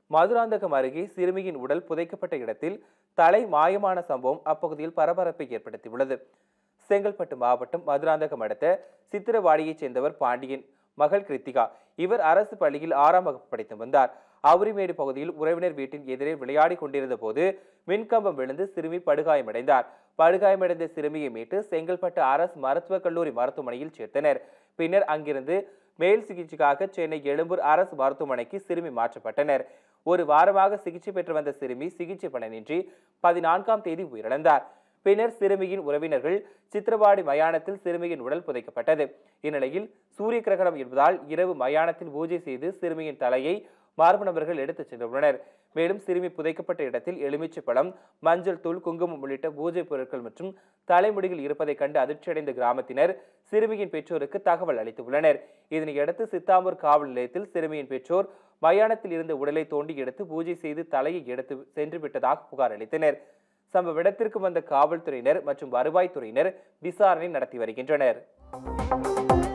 மதுராந்தகம் அருகே சிறுமியின் உடல் புதைக்கப்பட்ட இடத்தில் தலை மாயமான சம்பவம் அப்பகுதியில் பரபரப்பை ஏற்படுத்தியுள்ளது செங்கல்பட்டு மாவட்டம் மதுராந்தகம் அடுத்த சித்திரவாடியைச் சேர்ந்தவர் பாண்டியன் மகள் கிருத்திகா இவர் அரசு பள்ளியில் ஆறாம் வகுப்பு படித்து வந்தார் அவுரிமேடு பகுதியில் உறவினர் வீட்டின் எதிரே விளையாடி கொண்டிருந்த போது மின்கம்பம் விழுந்து சிறுமி படுகாயமடைந்தார் படுகாயமடைந்த சிறுமியை மீட்டு செங்கல்பட்டு அரசு மருத்துவக் கல்லூரி மருத்துவமனையில் சேர்த்தனர் பின்னர் அங்கிருந்து மேல் சிகிச்சைக்காக சென்னை எழும்பூர் அரசு மருத்துவமனைக்கு சிறுமி மாற்றப்பட்டனர் ஒரு வாரமாக சிகிச்சை பெற்று வந்த சிறுமி சிகிச்சை பலனின்றி பதினான்காம் தேதி உயிரிழந்தார் பின்னர் சிறுமியின் உறவினர்கள் சித்திரவாடி மயானத்தில் சிறுமியின் உடல் புதைக்கப்பட்டது இந்நிலையில் சூரிய கிரகணம் என்பதால் இரவு மயானத்தில் பூஜை செய்து சிறுமியின் தலையை மர்ம நபர்கள் எடுத்துச் சென்றுள்ளனர் மேலும் சிறுமி புதைக்கப்பட்ட இடத்தில் எலுமிச்சை பழம் மஞ்சள் தூள் குங்குமம் உள்ளிட்ட பூஜை பொருட்கள் மற்றும் தலைமுடிகள் இருப்பதைக் கண்டு அதிர்ச்சியடைந்த கிராமத்தினர் சிறுமியின் பெற்றோருக்கு தகவல் அளித்துள்ளனர் இதனையடுத்து சித்தாம்பூர் காவல் நிலையத்தில் சிறுமியின் பெற்றோர் மயானத்தில் இருந்த உடலை தோண்டி எடுத்து பூஜை செய்து தலையை எடுத்து சென்று விட்டதாக புகார் அளித்தனர் சம்பவ இடத்திற்கு வந்த காவல்துறையினர் மற்றும் வருவாய்த்துறையினர் விசாரணை நடத்தி வருகின்றனர்